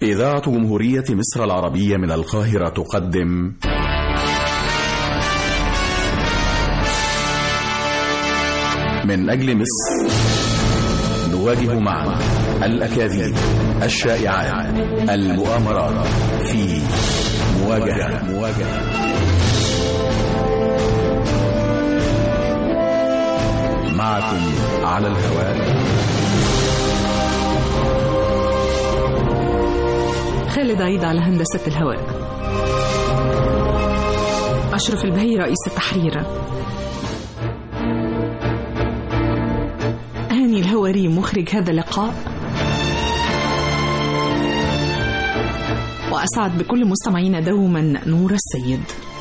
إذاعة جمهورية مصر العربية من القاهرة تقدم من أجل مصر نواجه معا الأكاذيب الشائعات المؤامرات في مواجهة مواجهة معكم على الهواء خالد عيد على هندسة الهواء أشرف البهي رئيس التحرير هاني الهواري مخرج هذا اللقاء وأسعد بكل مستمعينا دوما نور السيد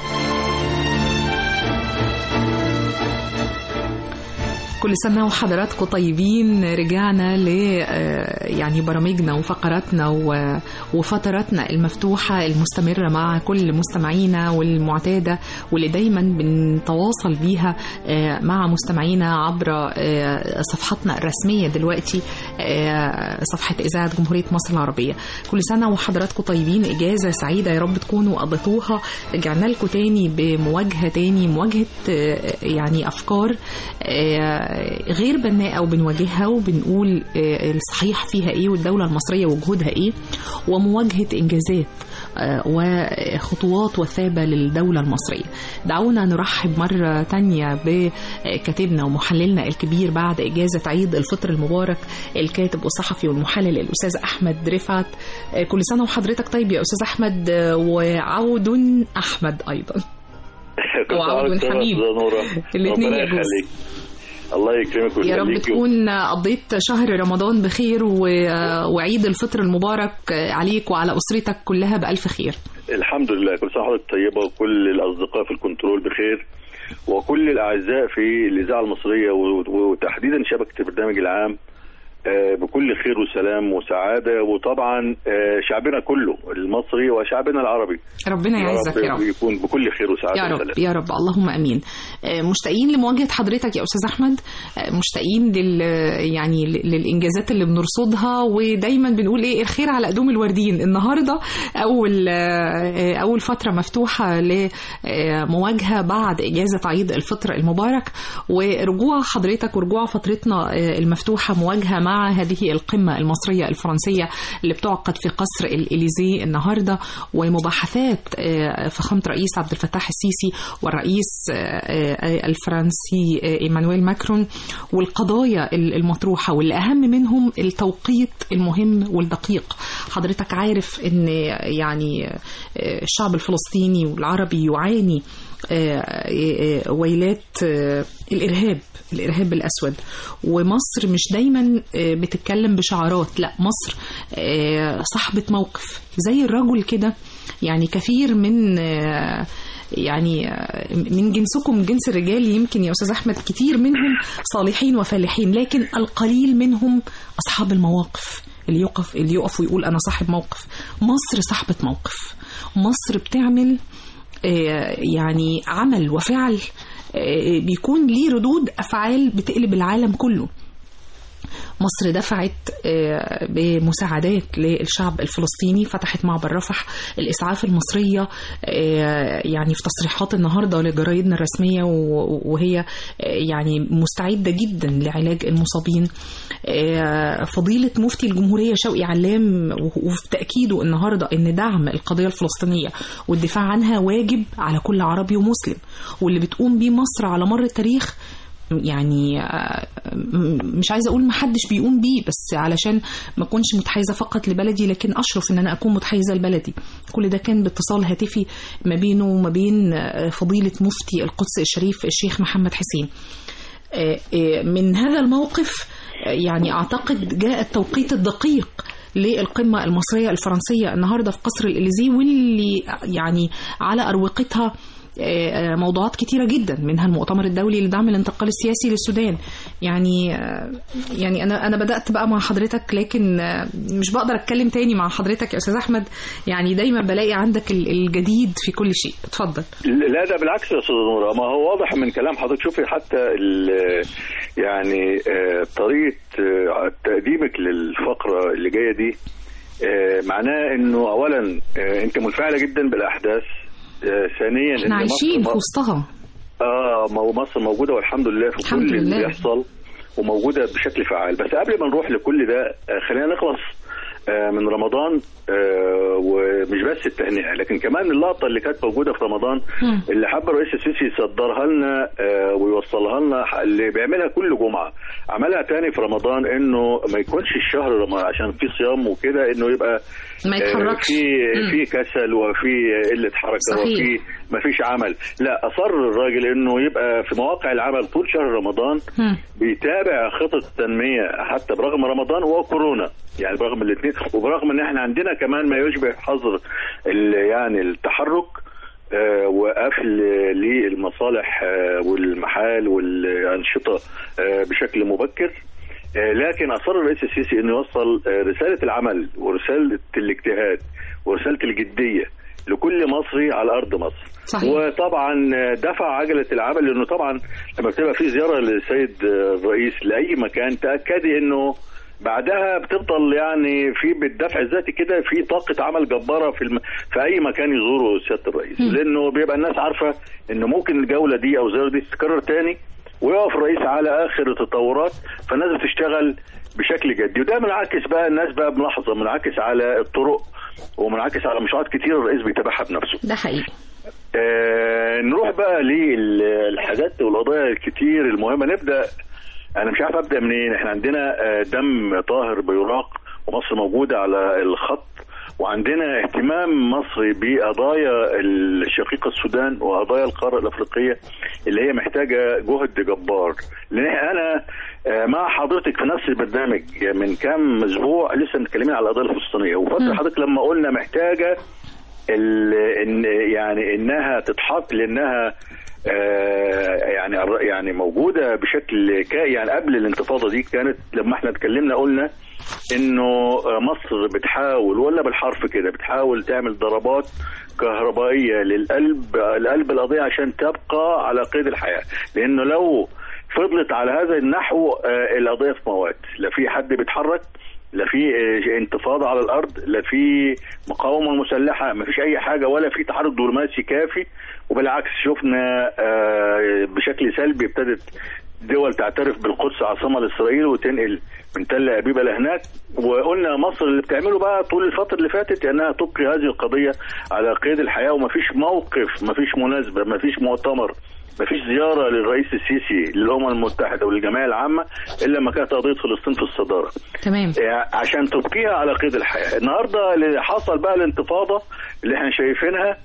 كل سنة وحضراتكم طيبين رجعنا ل يعني برامجنا وفقراتنا وفتراتنا المفتوحة المستمرة مع كل مستمعينا والمعتادة واللي دايما بنتواصل بيها مع مستمعينا عبر صفحتنا الرسمية دلوقتي صفحة إذاعة جمهورية مصر العربية كل سنة وحضراتكم طيبين إجازة سعيدة يا رب تكونوا قضيتوها رجعنا لكم تاني بمواجهة تاني مواجهة يعني أفكار غير بناءة وبنواجهها وبنقول الصحيح فيها ايه والدولة المصرية وجهودها ايه ومواجهة انجازات وخطوات وثابة للدولة المصرية دعونا نرحب مرة تانية بكاتبنا ومحللنا الكبير بعد إجازة عيد الفطر المبارك الكاتب والصحفي والمحلل الأستاذ أحمد رفعت كل سنة وحضرتك طيب يا أستاذ أحمد وعود أحمد أيضا وعود حميد الاثنين يجوز الله يكرمك يا رب تكون قضيت شهر رمضان بخير و... وعيد الفطر المبارك عليك وعلى أسرتك كلها بألف خير الحمد لله كل سنة وحضرتك طيبة وكل الأصدقاء في الكنترول بخير وكل الأعزاء في الإذاعة المصرية وتحديدا شبكة البرنامج العام بكل خير وسلام وسعادة وطبعا شعبنا كله المصري وشعبنا العربي ربنا يعزك يا رب يكون بكل خير وسعادة يا رب وسلام. يا رب اللهم امين مشتاقين لمواجهة حضرتك يا استاذ احمد مشتاقين لل يعني للانجازات اللي بنرصدها ودايما بنقول ايه الخير على قدوم الوردين النهارده اول اول فترة مفتوحة لمواجهة بعد اجازة عيد الفطر المبارك ورجوع حضرتك ورجوع فترتنا المفتوحة مواجهة مع مع هذه القمة المصرية الفرنسية اللي بتعقد في قصر الإليزي النهاردة ومباحثات فخامة رئيس عبد الفتاح السيسي والرئيس الفرنسي إيمانويل ماكرون والقضايا المطروحة واللي أهم منهم التوقيت المهم والدقيق حضرتك عارف أن يعني الشعب الفلسطيني والعربي يعاني ويلات الإرهاب الإرهاب الأسود ومصر مش دايما بتتكلم بشعارات لا مصر صاحبة موقف زي الرجل كده يعني كثير من يعني من جنسكم جنس الرجال يمكن يا أستاذ أحمد كتير منهم صالحين وفالحين لكن القليل منهم أصحاب المواقف اللي يقف اللي يقف ويقول أنا صاحب موقف مصر صاحبة موقف مصر بتعمل يعني عمل وفعل بيكون ليه ردود أفعال بتقلب العالم كله مصر دفعت بمساعدات للشعب الفلسطيني فتحت معبر رفح الإسعاف المصرية يعني في تصريحات النهاردة لجرايدنا الرسمية وهي يعني مستعدة جدا لعلاج المصابين فضيلة مفتي الجمهورية شوقي علام وفي تأكيده النهاردة أن دعم القضية الفلسطينية والدفاع عنها واجب على كل عربي ومسلم واللي بتقوم بيه مصر على مر التاريخ يعني مش عايزه اقول ما حدش بيقوم بيه بس علشان ما اكونش متحيزه فقط لبلدي لكن اشرف ان انا اكون متحيزه لبلدي كل ده كان باتصال هاتفي ما بينه وما بين فضيله مفتي القدس الشريف الشيخ محمد حسين من هذا الموقف يعني اعتقد جاء التوقيت الدقيق للقمه المصريه الفرنسيه النهارده في قصر الاليزي واللي يعني على اروقتها موضوعات كتيرة جدا منها المؤتمر الدولي لدعم الانتقال السياسي للسودان يعني يعني أنا أنا بدأت بقى مع حضرتك لكن مش بقدر أتكلم تاني مع حضرتك يا أستاذ أحمد يعني دايما بلاقي عندك الجديد في كل شيء اتفضل لا ده بالعكس يا أستاذ نورة ما هو واضح من كلام حضرتك شوفي حتى يعني طريقة تقديمك للفقرة اللي جاية دي آه، معناه انه اولا آه، انت منفعله جدا بالاحداث آه، ثانيا احنا إن عايشين مصر- في وسطها اه ما هو مصر موجوده والحمد لله في الحمد كل اللي لله. بيحصل وموجوده بشكل فعال بس قبل ما نروح لكل ده آه، خلينا نخلص آه، من رمضان آه، ومش بس التهنئه لكن كمان اللقطه اللي كانت موجوده في رمضان مم. اللي حب الرئيس السيسي يصدرها لنا آه، ويوصلها لنا ح- اللي بيعملها كل جمعه عملها تاني في رمضان انه ما يكونش الشهر رمضان عشان في صيام وكده انه يبقى ما آه، يتحركش في مم. في كسل وفي قله حركه صحيح. وفي ما فيش عمل لا اصر الراجل انه يبقى في مواقع العمل طول شهر رمضان مم. بيتابع خطط التنميه حتى برغم رمضان وكورونا يعني برغم الاثنين وبرغم ان احنا عندنا كمان ما يشبه حظر ال- يعني التحرك آه، وقفل للمصالح آه، والمحال والانشطه آه، بشكل مبكر آه، لكن اصر الرئيس السيسي انه يوصل آه، رساله العمل ورساله الاجتهاد ورساله الجديه لكل مصري على ارض مصر صحيح. وطبعا دفع عجله العمل لانه طبعا لما بتبقى في زياره للسيد الرئيس لاي مكان تاكدي انه بعدها بتفضل يعني في بالدفع الذاتي كده في طاقه عمل جباره في الم... في اي مكان يزوره سياده الرئيس لانه بيبقى الناس عارفه انه ممكن الجوله دي او الزياره دي تتكرر تاني ويقف الرئيس على اخر التطورات فالناس بتشتغل بشكل جدي وده منعكس بقى الناس بقى ملاحظه منعكس على الطرق ومنعكس على مشروعات كتير الرئيس بيتابعها بنفسه ده حقيقي آه نروح بقى للحاجات والقضايا الكتير المهمه نبدا انا مش عارف ابدا منين احنا عندنا آه دم طاهر بيراق ومصر موجوده على الخط وعندنا اهتمام مصري بقضايا الشقيقه السودان وقضايا القاره الافريقيه اللي هي محتاجه جهد جبار لان انا آه، مع حضرتك في نفس البرنامج من كام اسبوع لسه متكلمين على القضيه الفلسطينيه وفاكر حضرتك لما قلنا محتاجه ال- إن يعني انها تتحط لانها آه، يعني الر- يعني موجوده بشكل كا يعني قبل الانتفاضه دي كانت لما احنا اتكلمنا قلنا انه مصر بتحاول ولا بالحرف كده بتحاول تعمل ضربات كهربائيه للقلب القلب القضيه عشان تبقى على قيد الحياه لانه لو فضلت على هذا النحو آه، القضيه في مواد لا في حد بيتحرك لا في آه، انتفاضه على الارض لا في مقاومه مسلحه ما فيش اي حاجه ولا في تحرك دبلوماسي كافي وبالعكس شفنا آه، بشكل سلبي ابتدت دول تعترف بالقدس عاصمه لاسرائيل وتنقل من تل ابيب لهناك وقلنا مصر اللي بتعمله بقى طول الفتره اللي فاتت انها تبقي هذه القضيه على قيد الحياه ومفيش موقف مفيش مناسبه مفيش مؤتمر مفيش زياره للرئيس السيسي للامم المتحده وللجمعيه العامه الا لما كانت قضيه فلسطين في الصداره تمام يعني عشان تبقيها على قيد الحياه النهارده اللي حصل بقى الانتفاضه اللي احنا شايفينها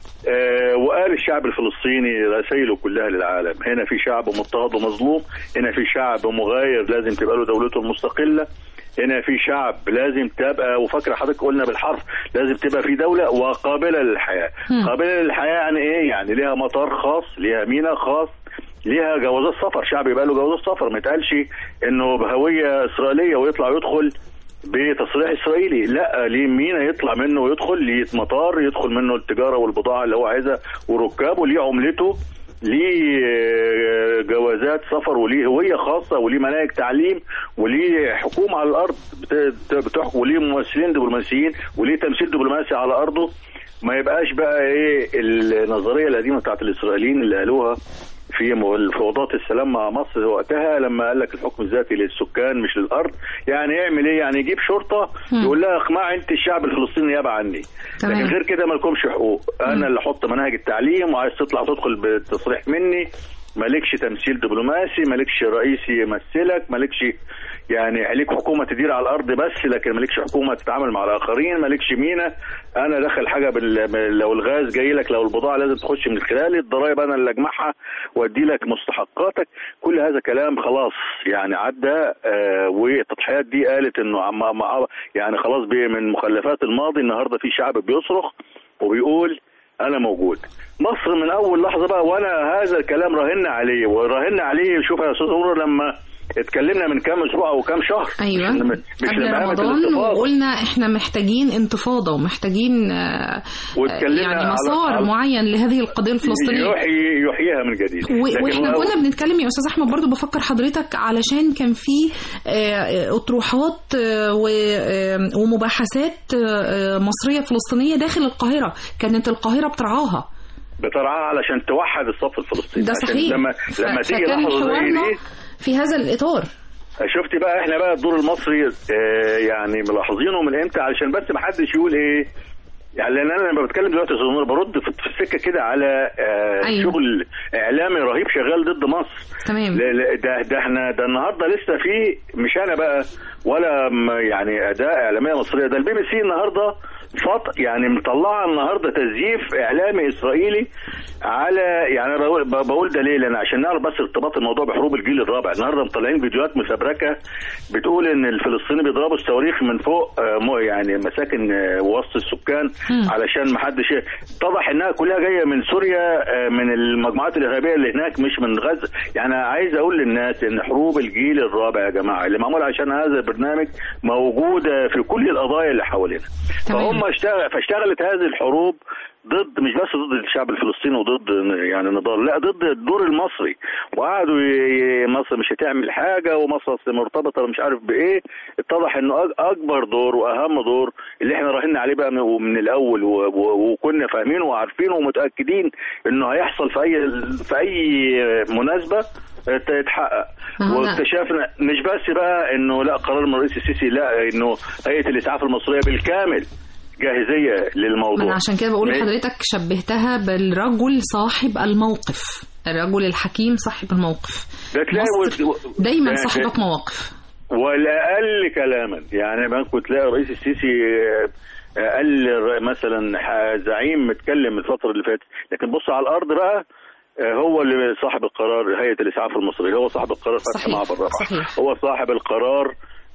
آه، وقال الشعب الفلسطيني رسائله كلها للعالم هنا في شعب مضطهد ومظلوم هنا في شعب مغاير لازم تبقى له دولته المستقله هنا في شعب لازم تبقى وفاكره حضرتك قلنا بالحرف لازم تبقى في دوله وقابله للحياه مم. قابله للحياه يعني ايه يعني ليها مطار خاص ليها ميناء خاص ليها جوازات سفر شعب يبقى له جوازات سفر ما يتقالش انه بهويه اسرائيليه ويطلع يدخل بتصريح اسرائيلي لا ليه مينا يطلع منه ويدخل ليه مطار يدخل منه التجاره والبضاعه اللي هو عايزها وركابه ليه عملته ليه آه، جوازات سفر وليه هويه خاصه وليه مناهج تعليم وليه حكومه على الارض بت- بتحكم وليه ممثلين دبلوماسيين وليه تمثيل دبلوماسي على ارضه ما يبقاش بقى ايه النظريه القديمه بتاعت الاسرائيليين اللي قالوها في مفاوضات السلام مع مصر وقتها لما قال لك الحكم الذاتي للسكان مش للارض يعني يعمل ايه يعني يجيب شرطه مم. يقول لها اقمع انت الشعب الفلسطيني نيابه عني تمام. لكن غير كده ما لكمش حقوق انا اللي احط مناهج التعليم وعايز تطلع تدخل بالتصريح مني مالكش تمثيل دبلوماسي مالكش رئيس يمثلك مالكش يعني عليك حكومه تدير على الارض بس لكن مالكش حكومه تتعامل مع الاخرين مالكش مينا انا داخل حاجه بال... لو الغاز جاي لك لو البضاعه لازم تخش من خلالي الضرائب انا اللي اجمعها وادي لك مستحقاتك كل هذا كلام خلاص يعني عدى آه والتضحيات دي قالت انه عم... مع... يعني خلاص بي من مخلفات الماضي النهارده في شعب بيصرخ وبيقول انا موجود مصر من اول لحظه بقى وانا هذا الكلام راهنا عليه وراهنا عليه شوف يا استاذ عمر لما اتكلمنا من كام اسبوع او كام شهر ايوه مش مش قبل لما قامت رمضان الانتفاضة. وقلنا احنا محتاجين انتفاضه ومحتاجين آه، واتكلمنا يعني على- مسار على- معين لهذه القضيه الفلسطينيه يحيي يحييها من جديد و- لكن واحنا هو- كنا بنتكلم يا استاذ احمد برضو بفكر حضرتك علشان كان في آه، اطروحات آه، و- آه، ومباحثات آه، مصريه فلسطينيه داخل القاهره كانت القاهره بترعاها بترعاها علشان توحد الصف الفلسطيني ده عشان صحيح لما ف- لما تيجي فكان لحظه زي حوارنا دي في هذا الاطار شفتي بقى احنا بقى الدور المصري اه يعني ملاحظينه من امتى علشان بس ما حدش يقول ايه يعني لان انا لما بتكلم دلوقتي يا أستاذ نور برد في في السكه كده على اه أيوة. شغل اعلامي رهيب شغال ضد مصر تمام لا- لا، ده ده احنا ده النهارده لسه في مش انا بقى ولا م- يعني اداه اعلاميه مصريه ده البي بي سي النهارده فط يعني مطلعه النهارده تزييف اعلامي اسرائيلي على يعني انا بقول, ب- بقول ده ليه؟ لان عشان نعرف بس ارتباط الموضوع بحروب الجيل الرابع النهارده مطلعين فيديوهات مفبركه بتقول ان الفلسطينيين بيضربوا الصواريخ من فوق آه، مو- يعني مساكن آه، وسط السكان مم. علشان ما حدش اتضح انها كلها جايه من سوريا آه، من المجموعات الارهابيه اللي هناك مش من غزه يعني عايز اقول للناس ان حروب الجيل الرابع يا جماعه اللي معمول عشان هذا البرنامج موجوده في كل القضايا اللي حوالينا تمام. فهم اشتغل فاشتغلت هذه الحروب ضد مش بس ضد الشعب الفلسطيني وضد يعني نضال لا ضد الدور المصري وقعدوا ي- ي- مصر مش هتعمل حاجه ومصر أصل مرتبطه مش عارف بايه اتضح انه أك- اكبر دور واهم دور اللي احنا راهنا عليه بقى من من الاول و- و- وكنا فاهمينه وعارفينه ومتاكدين انه هيحصل في اي في اي مناسبه ت- يتحقق ما هو ده. واكتشفنا مش بس بقى انه لا قرار من الرئيس السيسي لا انه هيئه الاسعاف المصريه بالكامل جاهزيه للموضوع ما انا عشان كده بقول ما- لحضرتك شبهتها بالرجل صاحب الموقف الرجل الحكيم صاحب الموقف ده تلاقي مصر و- دايما ده- صاحبة مواقف والاقل كلاما يعني ما كنت تلاقي الرئيس السيسي آه، اقل ر- مثلا ح- زعيم متكلم الفتره اللي فاتت لكن بص على الارض بقى آه، هو اللي صاحب القرار هيئه الاسعاف المصريه هو صاحب القرار فتح صحيح، معبر رفح صحيح. هو صاحب القرار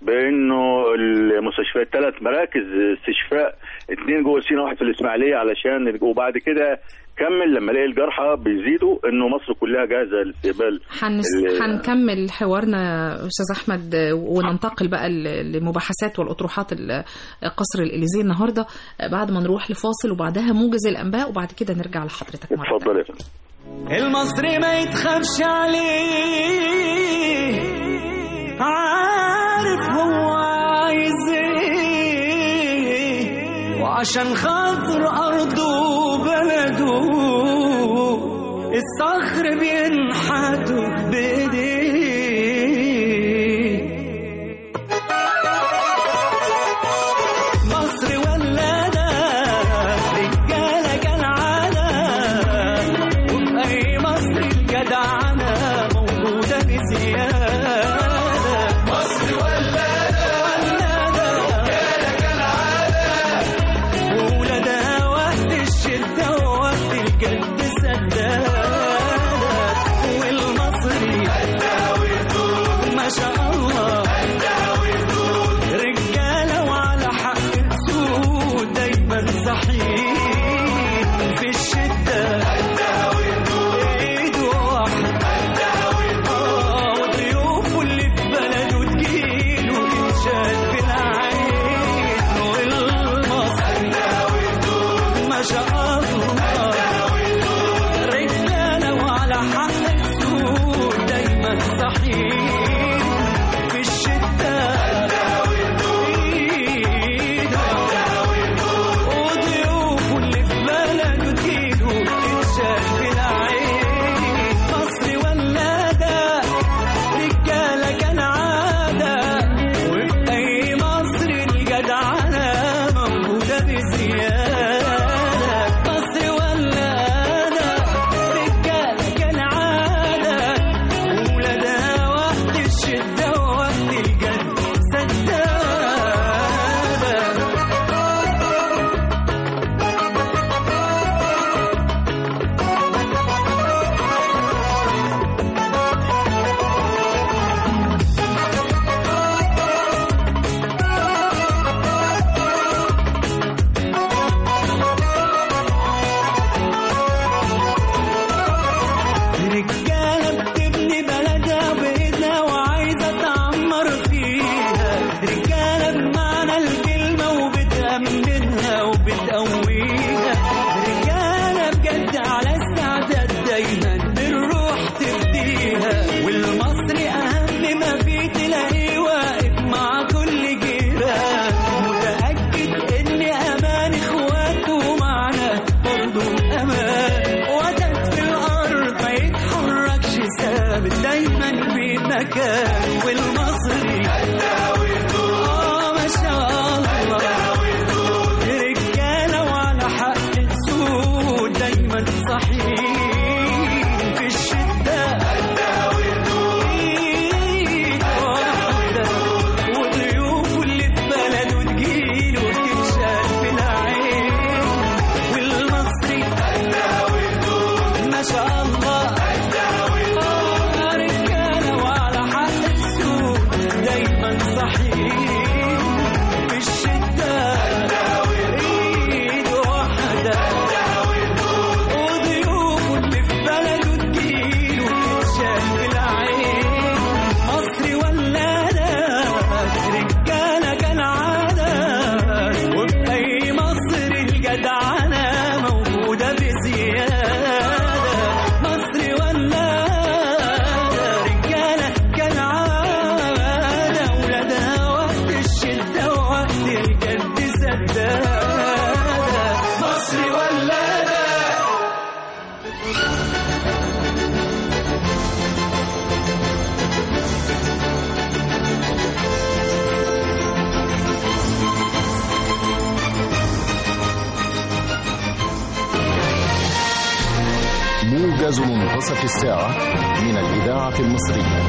بانه المستشفيات ثلاث مراكز استشفاء اثنين جوه سينا واحد في الاسماعيليه علشان وبعد كده كمل لما الاقي الجرحى بيزيدوا انه مصر كلها جاهزه لاستقبال هنس... ال- هنكمل حوارنا استاذ احمد وننتقل بقى ل- لمباحثات والاطروحات ال- قصر الاليزيه النهارده بعد ما نروح لفاصل وبعدها موجز الانباء وبعد كده نرجع لحضرتك مره اتفضل يا فندم المصري ما يتخافش عليه عارف هو عايز ايه وعشان خاطر ارضه وبلده الصخر بينحتوا بايديه مصر ولادة رجالة كالعادة وفي أي مصر الجدعنة موجودة بزيادة مصر ولادة رجالة كالعادة وولادها وقت الشدة ووقت الجد سدادة والمصري ما شاء الله رجالة وعلى حق سود دايما صحيح في الشدة ايده واحدة آه، وضيوفه اللي في بلده تجيله يتشال في العين والمصري ما شاء الله رجالة وعلى حق سود دايما صحيح في الشدة وضيوفه اللي في بلده تجيله تتشال في العين مصر ولادة رجالة كان عادة وفي أي مصر الجدعنة موجودة بزيادة مصر ولادة رجالة كان عادة وولادها وقت الشدة ووقت الجد سدادة بتقويها رجالة بجد على استعداد دايما بالروح تفديها والمصري أهم ما فيه تلاقيه واقف مع كل جيران متأكد إن أمان إخواته معنا برضه أمان وتد في الأرض ما يتحركش ثابت دايما في مكان والمصري آه ما شاء الله رجالة وعلى حق السود دايما صحيح في الشدة إيد واحدة وضيوفه اللي في بلده تجيله تتشال في العين والمصري ما شاء الله آه رجالة وعلى حق السود دايما صحيح في الشدة ايد واحدة وضيوفه اللي في بلده تجيله تتشال في العين مصري ولادة رجالة كان عادة وفي أي مصر الجدعنة موجودة بزيادة مصري ولادة رجالة كان عادة ولادها وقت الشدة ووقت الجد سدادة مصري ولادة موجز منتصف الساعة من الإذاعة المصرية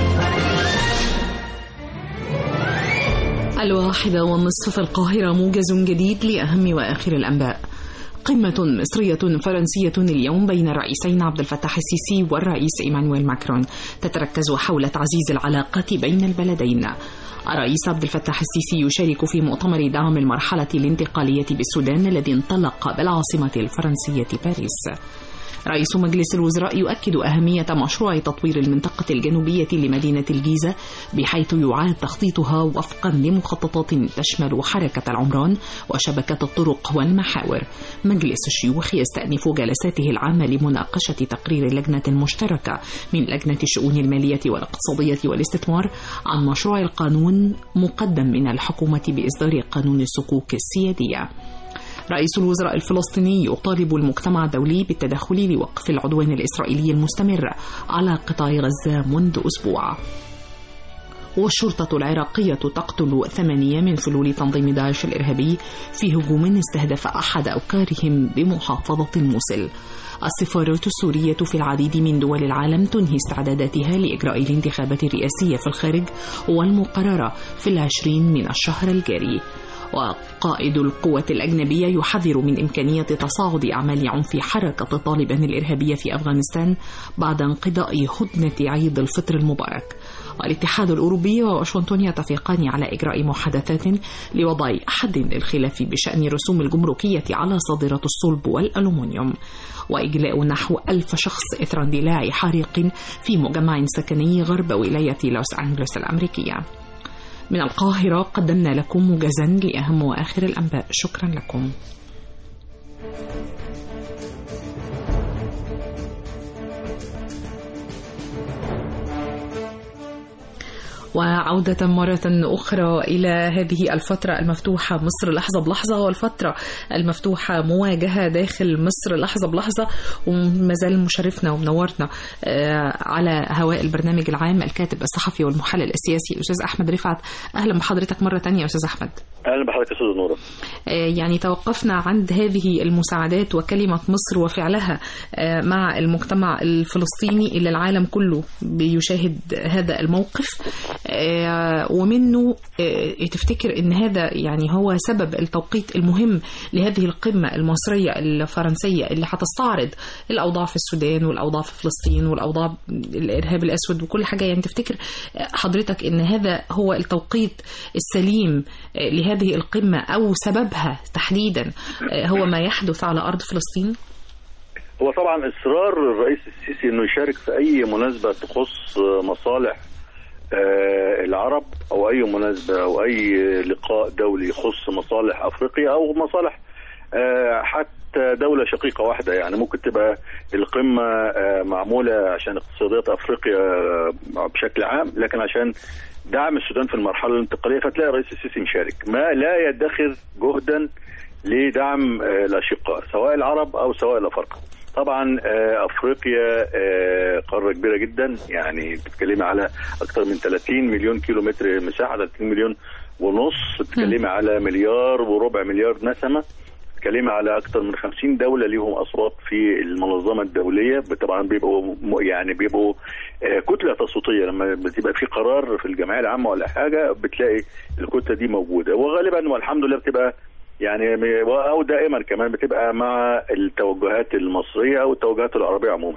الواحدة والنصف في القاهرة موجز جديد لأهم وآخر الأنباء قمة مصرية فرنسية اليوم بين الرئيسين عبد الفتاح السيسي والرئيس إيمانويل ماكرون تتركز حول تعزيز العلاقات بين البلدين الرئيس عبد الفتاح السيسي يشارك في مؤتمر دعم المرحلة الانتقالية بالسودان الذي انطلق بالعاصمة الفرنسية باريس رئيس مجلس الوزراء يؤكد أهمية مشروع تطوير المنطقة الجنوبية لمدينة الجيزة بحيث يعاد تخطيطها وفقا لمخططات تشمل حركة العمران وشبكة الطرق والمحاور مجلس الشيوخ يستأنف جلساته العامة لمناقشة تقرير اللجنة المشتركة من لجنة الشؤون المالية والاقتصادية والاستثمار عن مشروع القانون مقدم من الحكومة بإصدار قانون الصكوك السيادية رئيس الوزراء الفلسطيني يطالب المجتمع الدولي بالتدخل لوقف العدوان الإسرائيلي المستمر على قطاع غزة منذ أسبوع والشرطة العراقية تقتل ثمانية من فلول تنظيم داعش الإرهابي في هجوم استهدف أحد أوكارهم بمحافظة الموصل السفارات السورية في العديد من دول العالم تنهي استعداداتها لإجراء الانتخابات الرئاسية في الخارج والمقررة في العشرين من الشهر الجاري وقائد القوة الأجنبية يحذر من إمكانية تصاعد أعمال عنف حركة طالبان الإرهابية في أفغانستان بعد انقضاء هدنة عيد الفطر المبارك والاتحاد الأوروبي وواشنطن يتفقان على إجراء محادثات لوضع حد للخلاف بشأن رسوم الجمركية على صادرات الصلب والألومنيوم وإجلاء نحو ألف شخص إثر اندلاع حريق في مجمع سكني غرب ولاية لوس أنجلوس الأمريكية من القاهرة قدمنا لكم موجزا لأهم وآخر الأنباء شكرا لكم وعودة مرة أخرى إلى هذه الفترة المفتوحة مصر لحظة بلحظة والفترة المفتوحة مواجهة داخل مصر لحظة بلحظة وما زال مشرفنا ومنورنا على هواء البرنامج العام الكاتب الصحفي والمحلل السياسي الأستاذ أحمد رفعت أهلا بحضرتك مرة تانية أستاذ أحمد اهلا بحضرتك يا استاذ نوره يعني توقفنا عند هذه المساعدات وكلمة مصر وفعلها مع المجتمع الفلسطيني اللي العالم كله بيشاهد هذا الموقف ومنه تفتكر ان هذا يعني هو سبب التوقيت المهم لهذه القمة المصرية الفرنسية اللي هتستعرض الأوضاع في السودان والأوضاع في فلسطين والأوضاع الإرهاب الأسود وكل حاجة يعني تفتكر حضرتك ان هذا هو التوقيت السليم لهذه القمة أو سببها تحديدا هو ما يحدث على أرض فلسطين؟ هو طبعا اصرار الرئيس السيسي انه يشارك في اي مناسبه تخص مصالح العرب او اي مناسبه او اي لقاء دولي يخص مصالح افريقيا او مصالح تبقى دوله شقيقه واحده يعني ممكن تبقى القمه آه، معموله عشان اقتصاديات افريقيا آه، بشكل عام لكن عشان دعم السودان في المرحله الانتقاليه فتلاقي الرئيس السيسي مشارك ما لا يدخر جهدا لدعم آه، الاشقاء سواء العرب او سواء الافارقه طبعا آه، افريقيا آه، قاره كبيره جدا يعني بتتكلمي على اكثر من 30 مليون كيلو متر مساحه 30 مليون ونص بتتكلمي على مليار وربع مليار نسمه بتتكلمي على اكثر من 50 دوله ليهم اصوات في المنظمه الدوليه طبعا بيبقوا م- يعني بيبقوا آه، كتله تصويتيه لما بتبقى في قرار في الجمعيه العامه ولا حاجه بتلاقي الكتله دي موجوده وغالبا والحمد لله بتبقى يعني م- او دائما كمان بتبقى مع التوجهات المصريه او التوجهات العربيه عموما.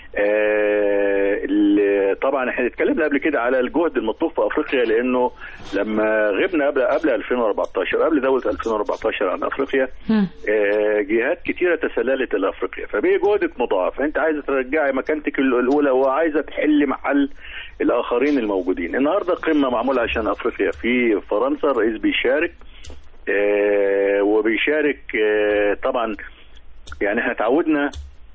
آه ال- طبعا احنا اتكلمنا قبل كده على الجهد المطلوب في افريقيا لانه لما غبنا قبل قبل 2014 قبل دوله 2014 عن افريقيا مم. آه، جهات كتيره تسللت الى افريقيا فبقي جهدك مضاعف انت عايزه ترجعي مكانتك ال- الاولى وعايزه تحلي محل الاخرين الموجودين النهارده قمه معموله عشان افريقيا في فرنسا الرئيس بيشارك آه، وبيشارك آه، طبعا يعني احنا تعودنا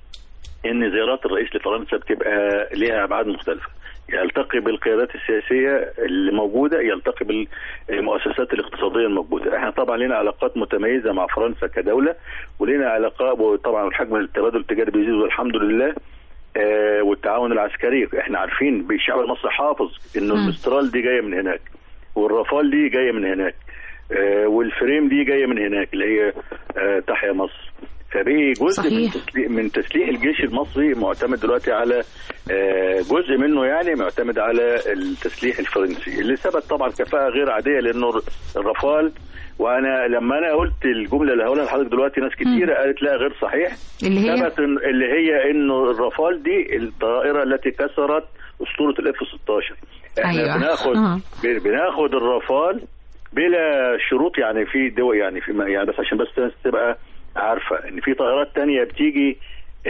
ان زيارات الرئيس لفرنسا بتبقى ليها ابعاد مختلفه يلتقي بالقيادات السياسيه اللي موجوده يلتقي بالمؤسسات الاقتصاديه الموجوده احنا طبعا لنا علاقات متميزه مع فرنسا كدوله ولنا علاقات وطبعا حجم التبادل التجاري بيزيد والحمد لله آه والتعاون العسكري احنا عارفين بالشعب المصري حافظ انه مم. المسترال دي جايه من هناك والرافال دي جايه من هناك آه والفريم دي جايه من هناك اللي هي آه تحيا مصر فبقي جزء من صحيح. تسليح من تسليح الجيش المصري معتمد دلوقتي على آه، جزء منه يعني معتمد على التسليح الفرنسي اللي ثبت طبعا كفاءه غير عاديه لانه الرافال وانا لما انا قلت الجمله اللي هقولها لحضرتك دلوقتي ناس كتيره قالت لا غير صحيح اللي هي ثبت إن- اللي هي انه الرافال دي الطائره التي كسرت اسطوره الاف 16 احنا أيوة. بناخد آه. ب- بناخد الرافال بلا شروط يعني في دول يعني في يعني بس عشان بس الناس تبقى عارفه ان في طائرات تانية بتيجي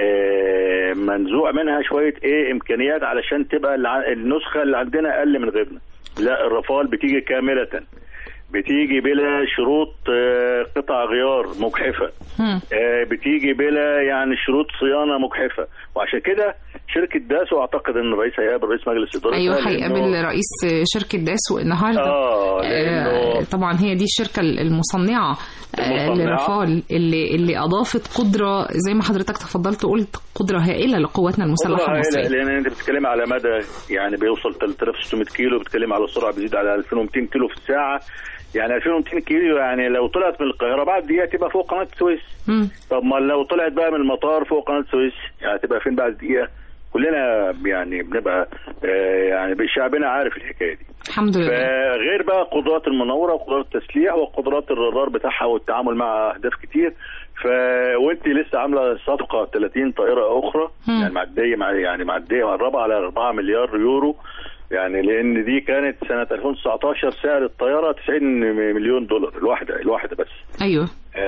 آه، منزوع منها شويه ايه امكانيات علشان تبقى الع- النسخه اللي عندنا اقل من غيرنا لا الرافال بتيجي كامله بتيجي بلا شروط آه، قطع غيار مجحفه مم. آه، بتيجي بلا يعني شروط صيانه مجحفه وعشان كده شركه داسو اعتقد ان الرئيس هيقابل رئيس مجلس ادارتها ايوه لأنه- هيقابل رئيس شركه داسو النهارده اه لانه آه، طبعا هي دي الشركه المصنعه آه، المصنعة. لرافال اللي اللي اضافت قدره زي ما حضرتك تفضلت قلت قدره هائله لقواتنا المسلحه والله المصريه لان انت بتتكلم على مدى يعني بيوصل 3600 كيلو بتتكلم على سرعه بتزيد على 2200 كيلو في الساعه يعني 2200 كيلو يعني لو طلعت من القاهره بعد دقيقه تبقى فوق قناه السويس مم. طب ما لو طلعت بقى من المطار فوق قناه السويس يعني تبقى فين بعد دقيقه كلنا يعني بنبقى آه يعني شعبنا عارف الحكايه دي الحمد لله فغير بقى قدرات المناوره وقدرات التسليح وقدرات الرادار بتاعها والتعامل مع اهداف كتير ف وانت لسه عامله صفقه 30 طائره اخرى مم. يعني معديه مع يعني معديه مقربه على 4 مليار يورو يعني لان دي كانت سنه 2019 سعر الطياره 90 مليون دولار الواحده الواحده بس ايوه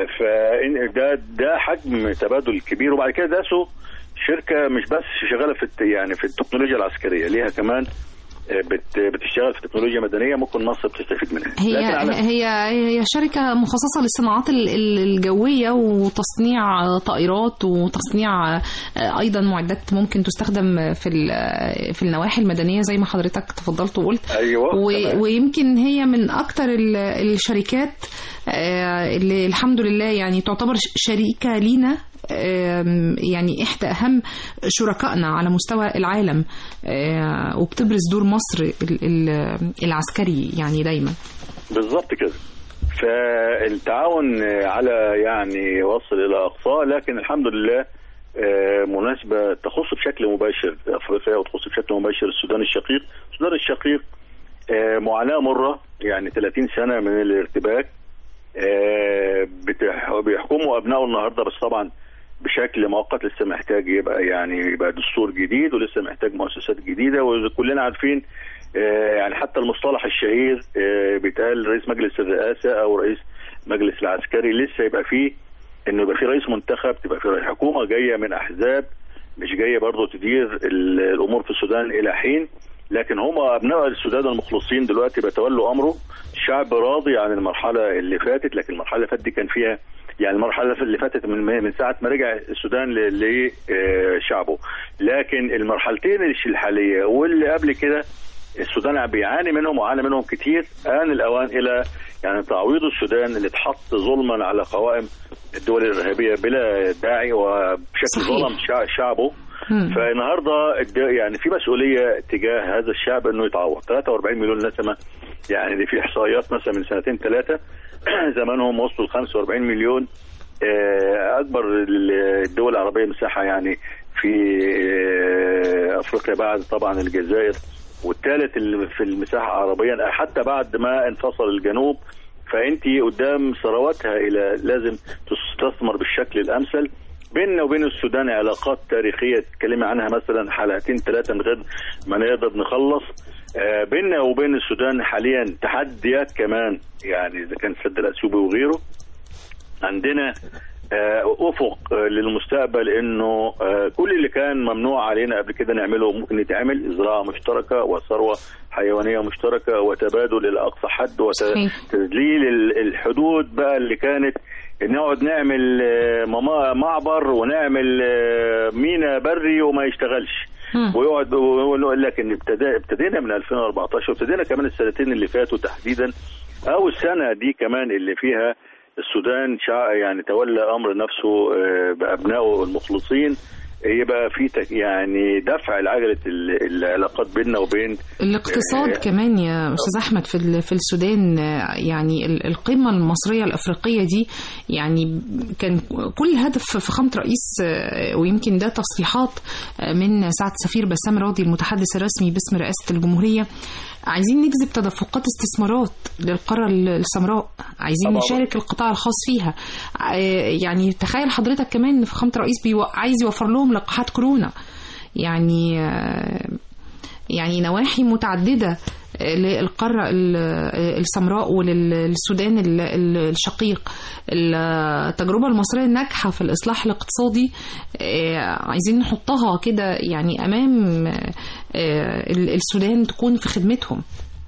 فإن ده ده حجم تبادل كبير وبعد كده داسو شركه مش بس شغاله في الت- يعني في التكنولوجيا العسكريه ليها كمان آه، بت بتشتغل في تكنولوجيا مدنيه ممكن مصر بتستفيد منها هي لكن على هي هي شركة مخصصة للصناعات ال- ال- الجوية وتصنيع طائرات وتصنيع آه، أيضا معدات ممكن تستخدم في ال- في النواحي المدنية زي ما حضرتك تفضلت وقلت ايوه و- تمام. ويمكن هي من أكتر ال- الشركات آه، اللي الحمد لله يعني تعتبر ش- شريكة لينا آم، يعني إحدى أهم شركائنا على مستوى العالم آه، وبتبرز دور مصر ال- ال- العسكري يعني دايما بالظبط كده فالتعاون على يعني وصل الى اقصاه لكن الحمد لله آه، مناسبه تخص بشكل مباشر افريقيا وتخص بشكل مباشر السودان الشقيق، السودان الشقيق آه، معاناه مره يعني 30 سنه من الارتباك آه، بتح- بيحكموا ابنائه النهارده بس طبعا بشكل مؤقت لسه محتاج يبقى يعني يبقى دستور جديد ولسه محتاج مؤسسات جديده وكلنا عارفين آه، يعني حتى المصطلح الشهير آه، بيتقال رئيس مجلس الرئاسه او رئيس مجلس العسكري لسه يبقى فيه انه يبقى في رئيس منتخب تبقى في حكومه جايه من احزاب مش جايه برضه تدير ال- الامور في السودان الى حين لكن هم ابناء السودان المخلصين دلوقتي بيتولوا امره الشعب راضي عن المرحله اللي فاتت لكن المرحله اللي فاتت دي كان فيها يعني المرحله اللي فاتت من من ساعه ما رجع السودان ل- لشعبه لكن المرحلتين الحاليه واللي قبل كده السودان عم بيعاني منهم وعانى منهم كتير آن الأوان إلى يعني تعويض السودان اللي اتحط ظلما على قوائم الدول الإرهابية بلا داعي وبشكل صحيح. ظلم شع- شعبه مم. فالنهارده الد- يعني في مسؤوليه تجاه هذا الشعب انه يتعوض 43 مليون نسمه يعني دي في احصائيات مثلا من سنتين ثلاثه زمانهم وصلوا ل 45 مليون آه، اكبر الدول العربيه مساحه يعني في آه، افريقيا بعد طبعا الجزائر والثالث اللي في المساحه عربيا حتى بعد ما انفصل الجنوب فانت قدام ثرواتها الى لازم تستثمر بالشكل الامثل بيننا وبين السودان علاقات تاريخيه تتكلمي عنها مثلا حلقتين ثلاثه من غير ما نقدر نخلص آه، بيننا وبين السودان حاليا تحديات كمان يعني اذا كان السد الاثيوبي وغيره عندنا آه، افق آه، للمستقبل انه آه، كل اللي كان ممنوع علينا قبل كده نعمله ممكن يتعمل زراعه مشتركه وثروه حيوانيه مشتركه وتبادل الى اقصى حد صحيح. وتذليل ال- الحدود بقى اللي كانت نقعد نعمل آه، مما- معبر ونعمل آه، مينا بري وما يشتغلش مم. ويقعد ويقول لك ان ابتدى ابتدينا من 2014 وابتدينا كمان السنتين اللي فاتوا تحديدا او السنه دي كمان اللي فيها السودان شع يعني تولى امر نفسه آه، بابنائه المخلصين يبقى في تك- يعني دفع لعجله ال- العلاقات بيننا وبين الاقتصاد آه، كمان يا استاذ احمد في ال- في السودان آه، يعني ال- القمه المصريه الافريقيه دي يعني كان كل هدف فخامه رئيس آه، ويمكن ده تصريحات آه، من سعد سفير بسام راضي المتحدث الرسمي باسم رئاسه الجمهوريه عايزين نجذب تدفقات استثمارات للقاره ال- السمراء عايزين طبعاً. نشارك القطاع الخاص فيها آه، يعني تخيل حضرتك كمان ان فخامه الرئيس بيو- عايز يوفر لهم لقاحات كورونا يعني آه، يعني نواحي متعددة للقارة ال- السمراء وللسودان ال- ال- الشقيق التجربة المصرية الناجحة في الإصلاح الاقتصادي آه، عايزين نحطها كده يعني أمام آه، ال- السودان تكون في خدمتهم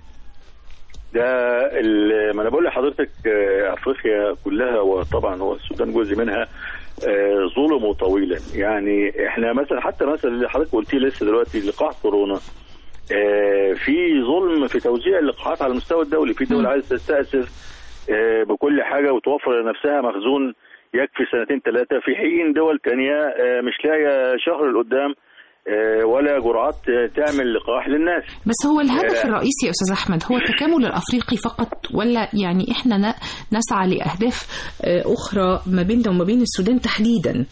ده ال- ما انا بقول لحضرتك آه، افريقيا كلها وطبعا هو السودان جزء منها آه، ظلموا طويلا يعني احنا مثلا حتى مثلا اللي حضرتك قلتيه لسه دلوقتي لقاح كورونا آه، في ظلم في توزيع اللقاحات على المستوى الدولي في دول عايزه تستاثر آه، بكل حاجه وتوفر لنفسها مخزون يكفي سنتين ثلاثه في حين دول تانية آه، مش لاقيه شهر لقدام آه، ولا جرعات آه، تعمل لقاح للناس بس هو الهدف آه. الرئيسي يا أستاذ أحمد هو التكامل الأفريقي فقط ولا يعني إحنا ن- نسعى لأهداف آه، أخرى ما بيننا وما بين السودان تحديدا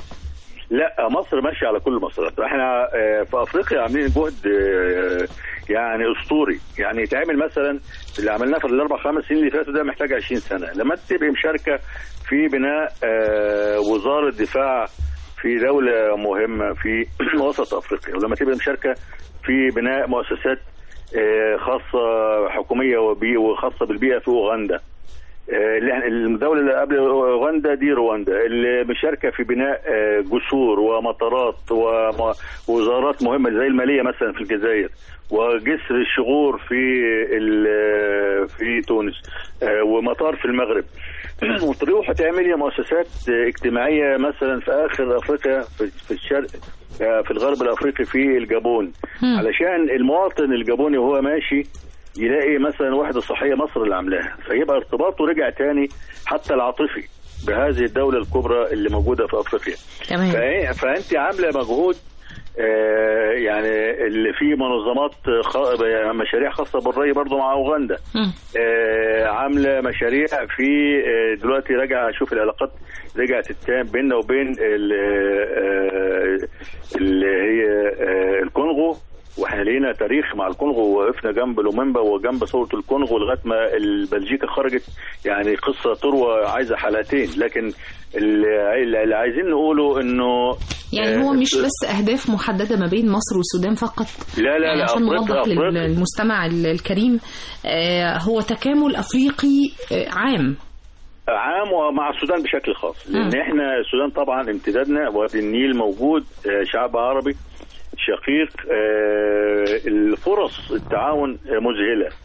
لا مصر ماشيه على كل المسارات احنا آه، في افريقيا عاملين جهد آه، يعني اسطوري يعني يتعمل مثلا اللي عملناه في الاربع خمس سنين اللي فاتوا ده محتاج 20 سنه لما تبقى مشاركه في بناء آه، وزاره دفاع في دوله مهمه في وسط افريقيا ولما تبقى مشاركه في بناء مؤسسات آه، خاصه حكوميه وبي- وخاصه بالبيئه في اوغندا آه، اللي إحنا- الدولة اللي قبل اوغندا دي رواندا اللي مشاركة في بناء آه، جسور ومطارات وم- ووزارات مهمة زي المالية مثلا في الجزائر وجسر الشغور في ال- في تونس آه، ومطار في المغرب وتروح تعملي مؤسسات آه، اجتماعية مثلا في آخر أفريقيا في في الشرق آه، في الغرب الأفريقي في الجابون مم. علشان المواطن الجابوني وهو ماشي يلاقي مثلا وحده صحيه مصر اللي عاملاها فيبقى ارتباطه رجع تاني حتى العاطفي بهذه الدوله الكبرى اللي موجوده في افريقيا تمام فإيه- فانت عامله مجهود آه، يعني اللي فيه منظمات خ- مشاريع خاصه بالري برضه مع اوغندا مم. آه، عامله مشاريع في آه، دلوقتي راجع اشوف العلاقات رجعت التام بيننا وبين ال- آه، اللي هي آه، الكونغو واحنا لينا تاريخ مع الكونغو ووقفنا جنب لوميمبا وجنب ثوره الكونغو لغايه ما بلجيكا خرجت يعني قصه تروى عايزه حلقتين لكن اللي اللي عايزين نقوله انه يعني هو مش بس أهداف محددة ما بين مصر والسودان فقط لا لا يعني لا عشان أفريقيا- نوضح أفريقيا. للمستمع ال- الكريم آه، هو تكامل أفريقي آه، عام عام ومع السودان بشكل خاص لان مم. احنا السودان طبعا امتدادنا وادي النيل موجود آه، شعب عربي شقيق آه، الفرص التعاون آه، مذهله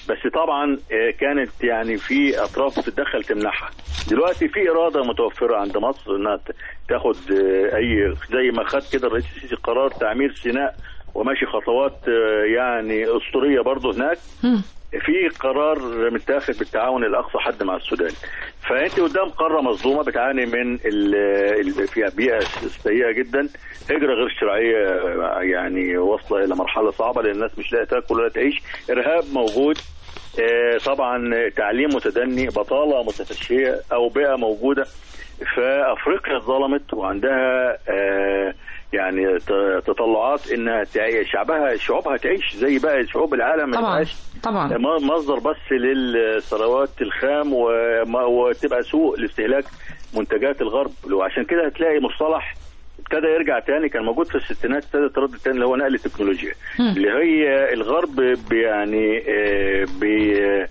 بس طبعا آه، كانت يعني في اطراف تتدخل تمنعها دلوقتي في اراده متوفره عند مصر انها ت- تاخد آه، اي زي ما خد كده الرئيس السيسي قرار تعمير سيناء وماشي خطوات آه، يعني اسطوريه برضه هناك مم. في قرار متاخد بالتعاون الاقصى حد مع السودان فانت قدام قاره مظلومه بتعاني من ال- ال- فيها بيئه سيئه جدا هجره غير شرعيه يعني واصله الى مرحله صعبه لان الناس مش لاقيه تاكل ولا تعيش ارهاب موجود آه، طبعا تعليم متدني بطاله متفشيه او بيئه موجوده فافريقيا اتظلمت وعندها آه، يعني ت- تطلعات انها تع- شعبها شعوبها تعيش زي باقي شعوب العالم ما طبعا يبقاش طبعا م- مصدر بس للثروات الخام وما- وتبقى سوق لاستهلاك منتجات الغرب وعشان كده هتلاقي مصطلح ابتدى يرجع تاني كان موجود في الستينات ابتدى ترد تاني اللي هو نقل التكنولوجيا مم. اللي هي الغرب بي- يعني آه، بي آه،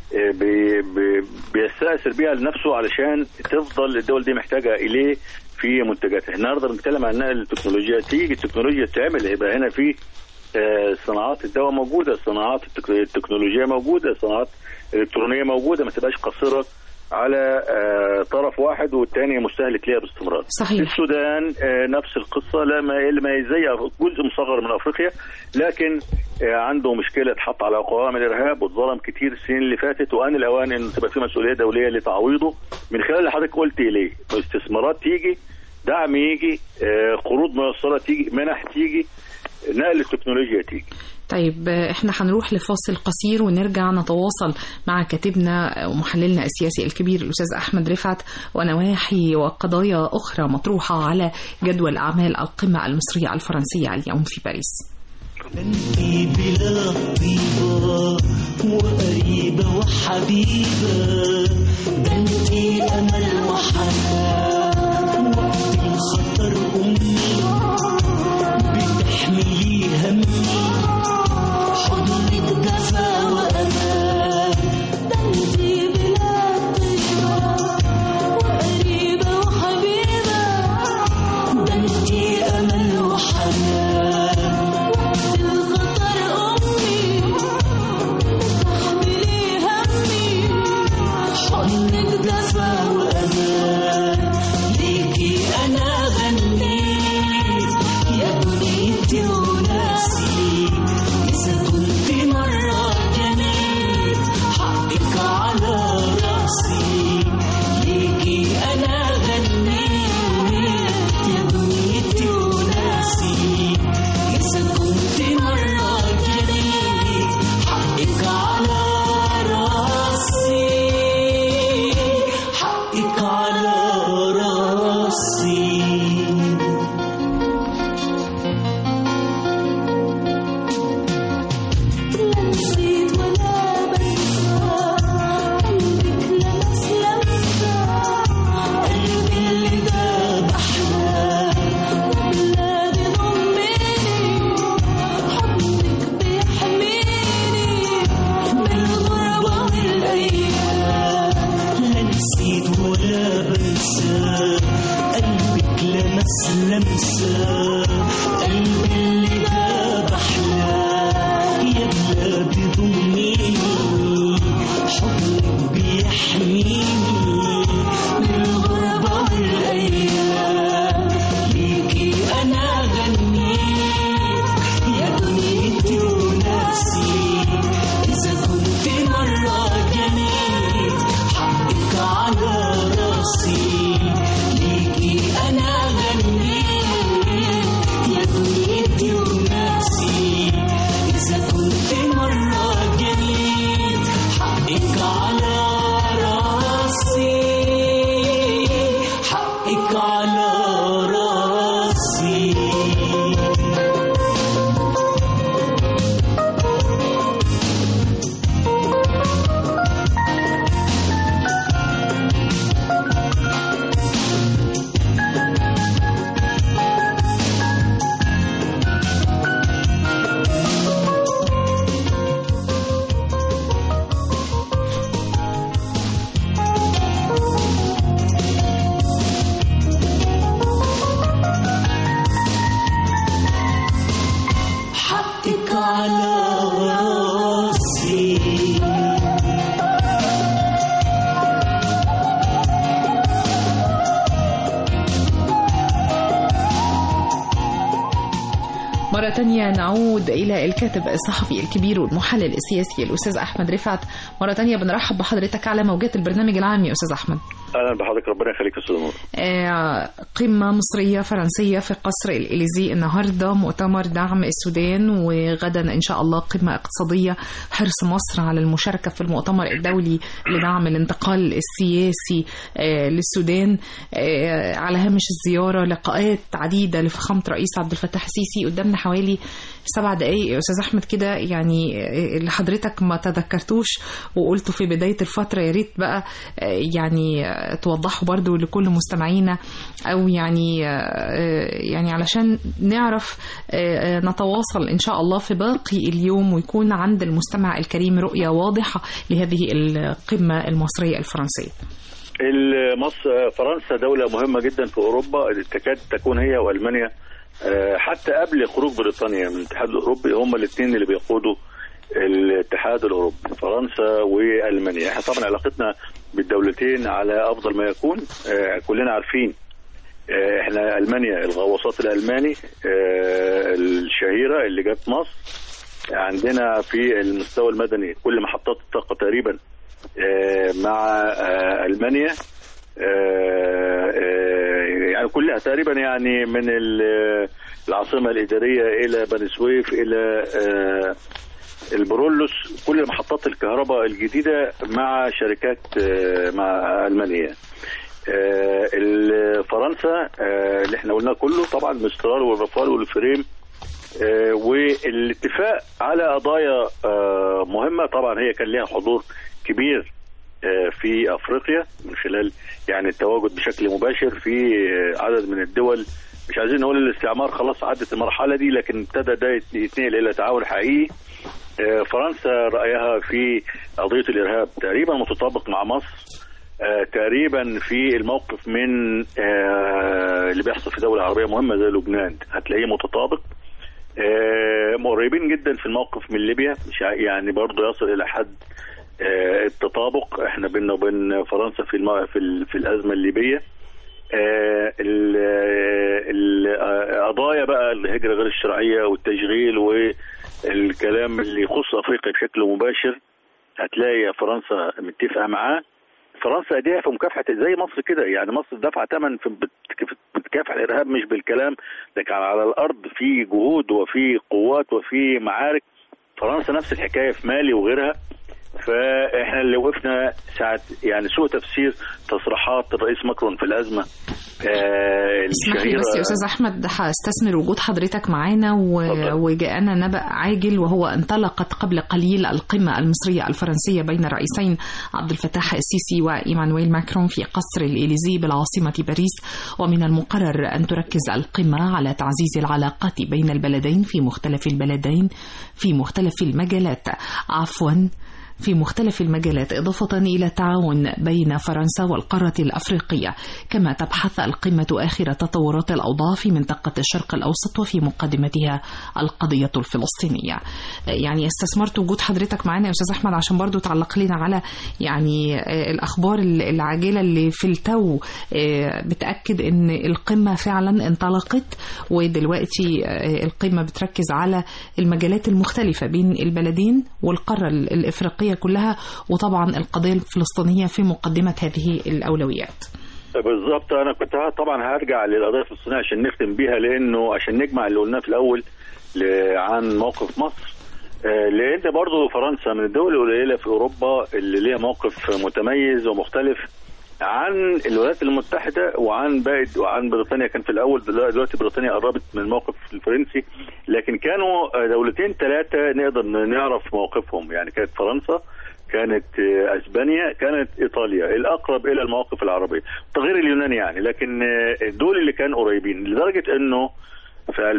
بي بي بيستأثر بيها لنفسه علشان تفضل الدول دي محتاجة إليه في منتجاتها النهارده بنتكلم عن نقل التكنولوجيا تيجي التكنولوجيا تعمل يبقى هنا في آه، صناعات الدواء موجودة صناعات التك- التكنولوجيا موجودة صناعات الإلكترونية موجودة ما تبقاش قاصرة على آه، طرف واحد والتاني مستهلك ليها باستمرار صحيح السودان آه، نفس القصه لا ما ما زي جزء مصغر من افريقيا لكن آه، عنده مشكله اتحط على قوائم الارهاب واتظلم كتير السنين اللي فاتت وان الاوان ان تبقى في مسؤوليه دوليه لتعويضه من خلال اللي حضرتك قلت اليه استثمارات تيجي دعم يجي آه، قروض ميسره تيجي منح تيجي نقل التكنولوجيا تيجي طيب آه، احنا هنروح لفاصل قصير ونرجع نتواصل مع كاتبنا ومحللنا السياسي الكبير الاستاذ احمد رفعت ونواحي وقضايا اخرى مطروحه على جدول اعمال القمه المصريه الفرنسيه اليوم في باريس. انتي بلا طيبة وقريبة وحبيبة ده انتي امل وحنان وقت الخطر امي بتحملي همي حضنك دفا وامان ده انتي بلا طيبة وقريبة وحبيبة ده انتي امل وحنان وقت الخطر أمي بتحملي همي حضنك دفا وأمان ليكي أنا غنيت يا دنيتي وناسي إذا كنت مرة جنيت حقك على راسي ليكي أنا غنيت يا دنيتي وناسي إذا كنت مرة جريت حقك على راسي حقك على راسي لا نسيت ولا بنسى قلبك لمس لمسة قلبي اللي داب أحلام يا بلادي ضميني حضنك بيحميني من الغربة والأيام لا نسيت ولا بنسى قلبك لمس لمسة قلبي اللي داب أحلام يا بلادي ضميني حضنك بيحميني من الغربة والأيام ليكي أنا غنيت يا دنيتي وناسي إذا كنت مرة جنيت حقك على راسي ليكي أنا غنيت يا دنيتي وناسي إذا كنت مرة جنيت حقك على راسي حقك على راسي مرة تانية نعود إلى الكاتب الصحفي الكبير والمحلل السياسي الأستاذ أحمد رفعت مرة تانية بنرحب بحضرتك على موجات البرنامج العام يا أستاذ أحمد اهلا بحضرتك ربنا يخليك يا استاذ نور آه، قمة مصرية فرنسية في قصر الإليزي النهاردة مؤتمر دعم السودان وغدا إن شاء الله قمة اقتصادية حرص مصر على المشاركة في المؤتمر الدولي لدعم الانتقال السياسي آه، للسودان آه، على هامش الزيارة لقاءات عديدة لفخامة رئيس عبد الفتاح السيسي قدامنا حوالي سبع دقايق يا أستاذ أحمد كده يعني آه، اللي حضرتك ما تذكرتوش وقلته في بداية الفترة يا ريت بقى آه، يعني آه، توضحوا برضو لكل مستمعينا أو يعني آه، يعني علشان نعرف آه، آه، نتواصل إن شاء الله في باقي اليوم ويكون عند المستمع الكريم رؤية واضحة لهذه القمة المصرية الفرنسية مصر فرنسا دولة مهمة جدا في أوروبا تكاد تكون هي وألمانيا آه، حتى قبل خروج بريطانيا من الاتحاد الأوروبي هم الاثنين اللي بيقودوا الاتحاد الأوروبي فرنسا وألمانيا احنا طبعا علاقتنا بالدولتين على أفضل ما يكون آه، كلنا عارفين آه، احنا ألمانيا الغواصات الألماني آه، الشهيرة اللي جت مصر عندنا في المستوى المدني كل محطات الطاقة تقريبا آه، مع آه، ألمانيا آه، آه، يعني كلها تقريبا يعني من ال- العاصمة الإدارية إلى بني سويف إلى آه، البرولوس كل محطات الكهرباء الجديدة مع شركات آه، مع ألمانيا آه، ال- فرنسا آه، اللي احنا قلناه كله طبعا مسترال والرافال والفريم آه، والاتفاق على قضايا آه، مهمة طبعا هي كان لها حضور كبير آه، في افريقيا من خلال يعني التواجد بشكل مباشر في آه، عدد من الدول مش عايزين نقول الاستعمار خلاص عدت المرحله دي لكن ابتدى ده يت- يتنقل الى تعاون حقيقي آه، فرنسا رايها في قضيه الارهاب تقريبا متطابق مع مصر آه، تقريبا في الموقف من آه، اللي بيحصل في دوله عربيه مهمه زي لبنان هتلاقيه متطابق آه، قريبين جدا في الموقف من ليبيا مش ع- يعني برضه يصل الى حد آه، التطابق احنا بيننا وبين فرنسا في الم... في, ال... في الازمه الليبيه آه، ال- ال- آه، قضايا بقى الهجره غير الشرعيه والتشغيل والكلام اللي يخص افريقيا بشكل مباشر هتلاقي فرنسا متفقه معاه فرنسا ايديها في مكافحه زي مصر كده يعني مصر دافعه ثمن في بت- بتكافح الارهاب مش بالكلام لكن على الارض في جهود وفي قوات وفي معارك فرنسا نفس الحكايه في مالي وغيرها فاحنا اللي وقفنا ساعه يعني سوء تفسير تصريحات الرئيس ماكرون في الازمه آه اسمح لي الشهيره بس يا استاذ احمد هستثمر وجود حضرتك معانا و... اتفضل. وجاءنا نبأ عاجل وهو انطلقت قبل قليل القمة المصرية الفرنسية بين الرئيسين عبد الفتاح السيسي وإيمانويل ماكرون في قصر الإليزي بالعاصمة باريس ومن المقرر أن تركز القمة على تعزيز العلاقات بين البلدين في مختلف البلدين في مختلف المجالات عفوا في مختلف المجالات إضافة إلى التعاون بين فرنسا والقارة الأفريقية كما تبحث القمة آخر تطورات الأوضاع في منطقة الشرق الأوسط وفي مقدمتها القضية الفلسطينية يعني استثمرت وجود حضرتك معنا يا أستاذ أحمد عشان برضو تعلق لنا على يعني آه، الأخبار العاجلة اللي في التو آه، بتأكد أن القمة فعلا انطلقت ودلوقتي آه، القمة بتركز على المجالات المختلفة بين البلدين والقارة ال- الإفريقية كلها وطبعا القضية الفلسطينية في مقدمة هذه الأولويات بالظبط انا كنت ه- طبعا هرجع للقضيه الفلسطينيه عشان نختم بيها لانه عشان نجمع اللي قلناه في الاول ل- عن موقف مصر آه، لان برضو فرنسا من الدول القليله في اوروبا اللي ليها موقف متميز ومختلف عن الولايات المتحده وعن باقي وعن بريطانيا كان في الاول دلوقتي دلوقتي بريطانيا قربت من الموقف الفرنسي لكن كانوا آه، دولتين ثلاثه نقدر نعرف موقفهم يعني كانت فرنسا كانت آه، اسبانيا كانت ايطاليا الاقرب الى المواقف العربيه تغير اليونان يعني لكن آه، دول اللي كانوا قريبين لدرجه انه في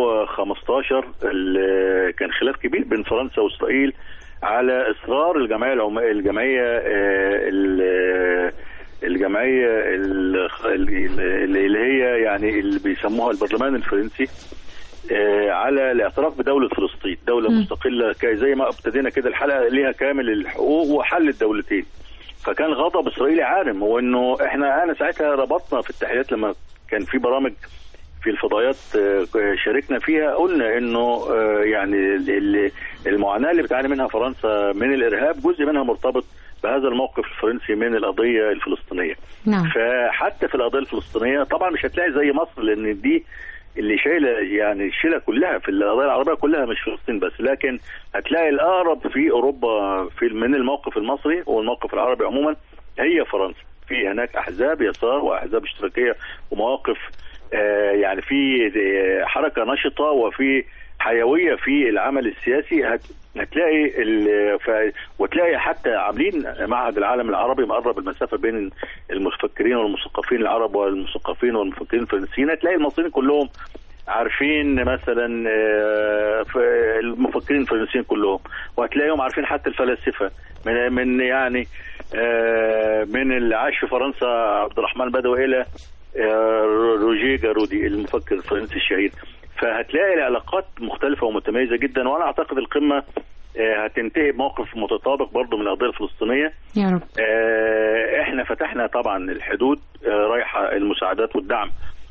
2015 ال- كان خلاف كبير بين فرنسا واسرائيل على اصرار الجمعيه العماليه الجمعيه آه، ال- الجمعيه ال- ال- اللي هي يعني اللي بيسموها البرلمان الفرنسي آه، على الاعتراف بدوله فلسطين، دوله مم. مستقله ك- زي ما ابتدينا كده الحلقه ليها كامل الحقوق وحل الدولتين. فكان غضب اسرائيلي عارم وانه احنا انا ساعتها ربطنا في التحليلات لما كان في برامج في الفضائيات آه، شاركنا فيها قلنا انه آه، يعني ال- ال- المعاناه اللي بتعاني منها فرنسا من الارهاب جزء منها مرتبط بهذا الموقف الفرنسي من القضيه الفلسطينيه. نعم فحتى في القضيه الفلسطينيه طبعا مش هتلاقي زي مصر لان دي اللي شايله يعني الشيله كلها في القضايا العربيه كلها مش فلسطين بس لكن هتلاقي الاقرب في اوروبا في من الموقف المصري والموقف العربي عموما هي فرنسا في هناك احزاب يسار واحزاب اشتراكيه ومواقف آه يعني في آه، حركه نشطه وفي حيويه في العمل السياسي هت هتلاقي ال- ف- وتلاقي حتى عاملين معهد العالم العربي مقرب المسافه بين المفكرين والمثقفين العرب والمثقفين والمفكرين الفرنسيين هتلاقي المصريين كلهم عارفين مثلا آه، ف- المفكرين الفرنسيين كلهم وهتلاقيهم عارفين حتى الفلاسفه من من يعني آه، من اللي عاش في فرنسا عبد الرحمن بدوي الى آه، روجيه جارودي المفكر الفرنسي الشهير فهتلاقي العلاقات مختلفه ومتميزه جدا وانا اعتقد القمه آه، هتنتهي بموقف متطابق برضه من القضيه الفلسطينيه يا رب آه، احنا فتحنا طبعا الحدود آه، رايحه المساعدات والدعم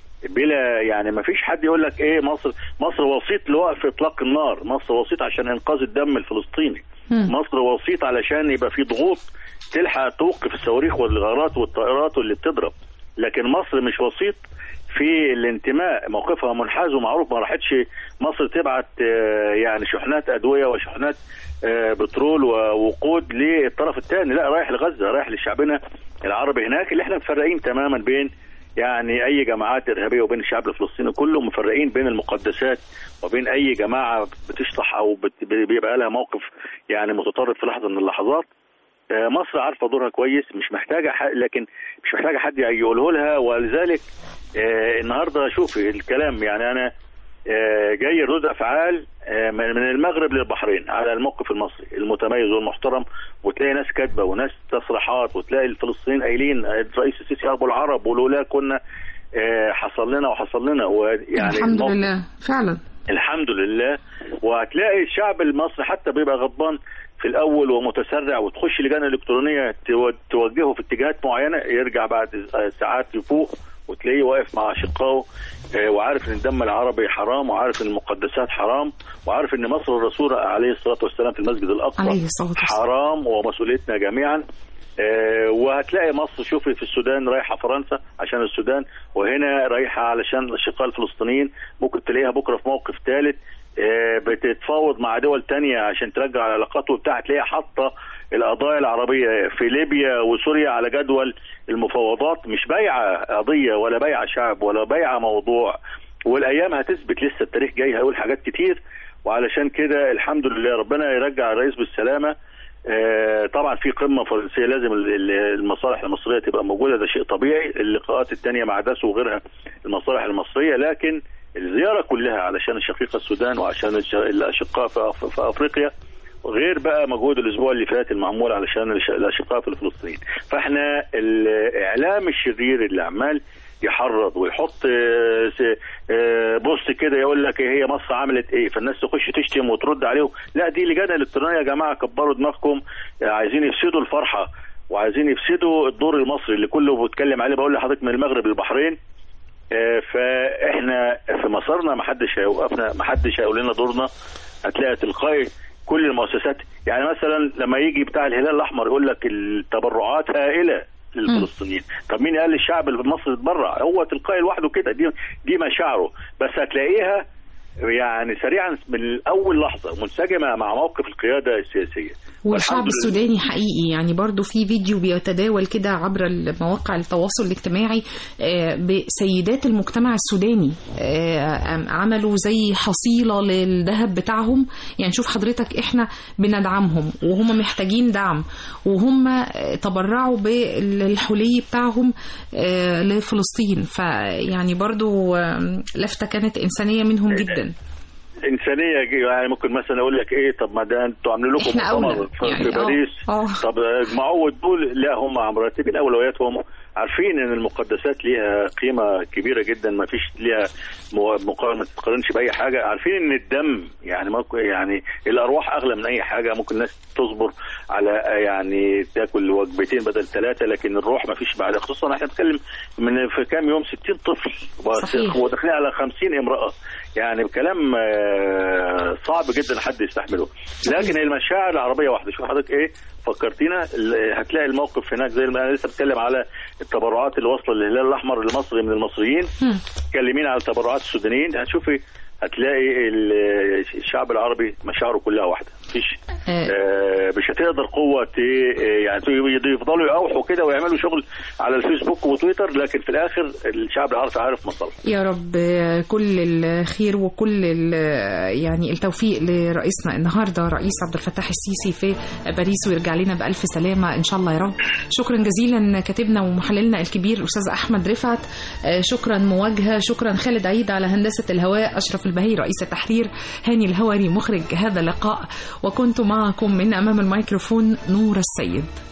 بلا يعني ما فيش حد يقول لك ايه مصر مصر وسيط لوقف اطلاق النار مصر وسيط عشان انقاذ الدم الفلسطيني مم. مصر وسيط علشان يبقى في ضغوط تلحق توقف الصواريخ والغارات والطائرات واللي بتضرب لكن مصر مش وسيط في الانتماء موقفها منحاز ومعروف ما راحتش مصر تبعت آه، يعني شحنات ادويه وشحنات آه، بترول ووقود للطرف الثاني لا رايح لغزه رايح لشعبنا العربي هناك اللي احنا مفرقين تماما بين يعني اي جماعات ارهابيه وبين الشعب الفلسطيني كله مفرقين بين المقدسات وبين اي جماعه بتشطح او بت- بيبقى لها موقف يعني متطرف في لحظه من اللحظات آه، مصر عارفه دورها كويس مش محتاجه ح- لكن مش محتاجه حد يقوله لها ولذلك آه، النهارده شوفي الكلام يعني انا آه، جاي ردود افعال آه، من من المغرب للبحرين على الموقف المصري المتميز والمحترم وتلاقي ناس كاتبه وناس تصريحات وتلاقي الفلسطينيين قايلين آه، الرئيس السيسي ابو العرب ولولا كنا آه، حصل لنا وحصل لنا ويعني الحمد الموقف- لله فعلا الحمد لله وهتلاقي الشعب المصري حتى بيبقى غضبان في الاول ومتسرع وتخش لجان الكترونيه تو- توجهه في اتجاهات معينه يرجع بعد ساعات يفوق وتلاقيه واقف مع اشقائه آه، وعارف ان الدم العربي حرام وعارف ان المقدسات حرام وعارف ان مصر الرسول عليه الصلاه والسلام في المسجد الاقصى عليه الصلاة والسلام. حرام ومسؤوليتنا جميعا آه، وهتلاقي مصر شوفي في السودان رايحه فرنسا عشان السودان وهنا رايحه علشان الاشقاء الفلسطينيين ممكن تلاقيها بكره في موقف ثالث آه، بتتفاوض مع دول تانية عشان ترجع العلاقات وبتاع تلاقيها حاطه القضايا العربيه في ليبيا وسوريا على جدول المفاوضات مش بايعه قضيه ولا بايعه شعب ولا بايعه موضوع والايام هتثبت لسه التاريخ جاي هيقول حاجات كتير وعلشان كده الحمد لله ربنا يرجع الرئيس بالسلامه آه، طبعا في قمه فرنسيه لازم ال- ال- المصالح المصريه تبقى موجوده ده شيء طبيعي اللقاءات الثانيه مع داس وغيرها المصالح المصريه لكن الزياره كلها علشان الشقيقه السودان وعشان الش- الاشقاء في أف- في افريقيا غير بقى مجهود الاسبوع اللي فات المعمول علشان الش- الاشقاء في الفلسطينيين فاحنا الاعلام الشرير اللي عمال يحرض ويحط آه، س- آه، بوست كده يقول لك هي مصر عملت ايه فالناس تخش تشتم وترد عليهم لا دي لجان الكترونيه يا جماعه كبروا دماغكم آه، عايزين يفسدوا الفرحه وعايزين يفسدوا الدور المصري اللي كله بيتكلم عليه بقول لحضرتك من المغرب للبحرين آه، فاحنا في مسارنا ما حدش هيوقفنا ما حدش هيقول لنا دورنا هتلاقي تلقائي كل المؤسسات يعني مثلا لما يجي بتاع الهلال الاحمر يقول لك التبرعات هائله للفلسطينيين طب مين قال الشعب المصري يتبرع هو تلقائي لوحده كده دي دي مشاعره بس هتلاقيها يعني سريعا من اول لحظه منسجمه مع موقف القياده السياسيه والشعب والحمد لله. السوداني حقيقي يعني برضو في فيديو بيتداول كده عبر مواقع التواصل الاجتماعي آه، بسيدات المجتمع السوداني آه، عملوا زي حصيلة للذهب بتاعهم يعني شوف حضرتك احنا بندعمهم وهم محتاجين دعم وهم آه، تبرعوا بالحلي بتاعهم آه، لفلسطين فيعني برضو آه، لفتة كانت إنسانية منهم جدا انسانيه يعني ممكن مثلا اقول لك ايه طب ما ده انتوا عاملين لكم إحنا أولى. مؤتمر في, يعني في آه، باريس آه. طب اجمعوا وتقول لا هم مرتبين اولوياتهم عارفين ان المقدسات ليها قيمه كبيره جدا ما فيش ليها مو- مقارنه ما تتقارنش باي حاجه عارفين ان الدم يعني ممكن يعني الارواح اغلى من اي حاجه ممكن الناس تصبر على يعني تاكل وجبتين بدل ثلاثه لكن الروح ما فيش بعد خصوصا احنا بنتكلم من في كام يوم 60 طفل صحيح. وداخلين على 50 امراه يعني كلام آه، صعب جدا حد يستحمله لكن هي المشاعر العربيه واحده شوف حضرتك ايه فكرتينا ال- هتلاقي الموقف هناك زي ما انا لسه بتكلم على التبرعات اللي واصله للهلال الاحمر المصري من المصريين هم. تكلمين على التبرعات السودانيين هتشوفي هتلاقي ال- الشعب العربي مشاعره كلها واحده مفيش آه. آه، مش هتقدر قوه ت- يعني يفضلوا يقاوحوا كده ويعملوا شغل على الفيسبوك وتويتر لكن في الاخر الشعب العربي عارف مصالحه يا رب آه، كل الخير وكل ال- يعني التوفيق لرئيسنا النهارده رئيس عبد الفتاح السيسي في باريس ويرجع لنا بألف سلامة إن شاء الله يا رب شكرا جزيلا كاتبنا ومحللنا الكبير الأستاذ أحمد رفعت آه، شكرا مواجهة شكرا خالد عيد على هندسة الهواء أشرف البهي رئيس التحرير هاني الهواري مخرج هذا اللقاء وكنت معكم من أمام الميكروفون نور السيد